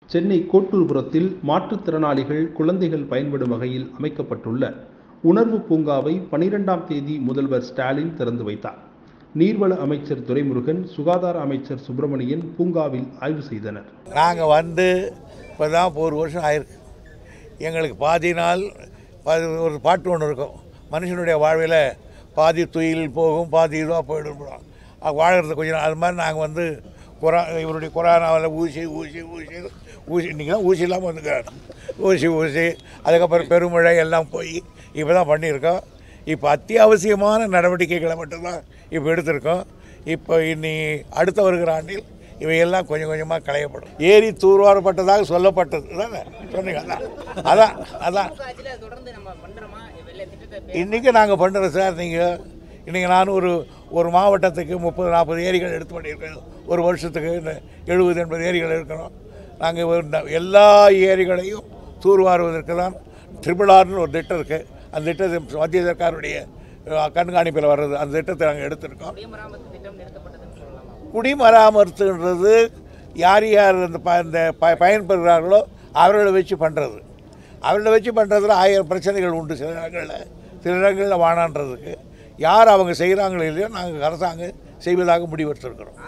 சென்னை கோட்டூர்புரத்தில் மாற்றுத்திறனாளிகள் குழந்தைகள் பயன்படும் வகையில் அமைக்கப்பட்டுள்ள உணர்வு பூங்காவை பனிரெண்டாம் தேதி முதல்வர் ஸ்டாலின் திறந்து வைத்தார் நீர்வள அமைச்சர் துரைமுருகன் சுகாதார அமைச்சர் சுப்பிரமணியன் பூங்காவில் ஆய்வு செய்தனர் நாங்கள் வந்து இப்போ தான் ஒரு வருஷம் ஆயிருக்கு எங்களுக்கு பாதி நாள் பாதி ஒரு பாட்டு ஒன்று இருக்கும் மனுஷனுடைய வாழ்வில் பாதி துயில் போகும் பாதி இதுவாக போயிடும் அது வாழறது கொஞ்சம் நாள் அது மாதிரி நாங்கள் வந்து கொரா இவருடைய கொரோனாவில் ஊசி ஊசி ஊசி ஊசி இன்றைக்கி தான் ஊசி இல்லாமல் வந்துக்கிறார் ஊசி ஊசி அதுக்கப்புறம் பெருமழை எல்லாம் போய் இப்போ தான் பண்ணியிருக்கோம் இப்போ அத்தியாவசியமான நடவடிக்கைகளை மட்டும்தான் இப்போ எடுத்திருக்கோம் இப்போ இனி அடுத்த வருகிற ஆண்டில் இவையெல்லாம் கொஞ்சம் கொஞ்சமாக களையப்படும் ஏரி தூர்வாரப்பட்டதாக சொல்லப்பட்டது தானே சொன்னீங்க அதான் அதான் அதான் ஆட்சியில தொடர்ந்து நம்ம பண்றோமா வெள்ளை திட்டத்தை இன்றைக்கி நாங்கள் பண்ணுறோம் சார் நீங்கள் இன்றைக்கி நான் ஒரு ஒரு மாவட்டத்துக்கு முப்பது நாற்பது ஏரிகள் எடுத்து பண்ணியிருக்கோம் ஒரு வருஷத்துக்கு இந்த எழுபது எண்பது ஏரிகள் இருக்கிறோம் நாங்கள் ஒரு ந- எல்லா ஏரிகளையும் தூர்வாருவதற்கு தான் ட்ரிபிள் ஆர்னு ஒரு திட்டம் இருக்குது அந்த திட்டத்தை மத்திய சர்க்காருடைய அஹ், கண்காணிப்பில் வர்றது அந்த திட்டத்தை நாங்கள் எடுத்திருக்கோம் குடிமராமத்து திட்டம் நிறுத்தப்பட்டதுன்னு சொல்லலாமா குடிமராமத்துன்றது யார் யார் அந்த ப இந்த ப பயன்பெறுகிறார்களோ அவர்களை வச்சு பண்ணுறது அவர்களை வச்சு பண்ணுறதுல ஆயிரம் பிரச்சனைகள் உண்டு சில இடங்களில் சில இடங்களில் வானான்றதுக்கு யார் அவங்க செய்கிறாங்களோ இல்லையோ நாங்கள் அரசாங்கம் செய்வதாக முடிவெடுத்திருக்கிறோம்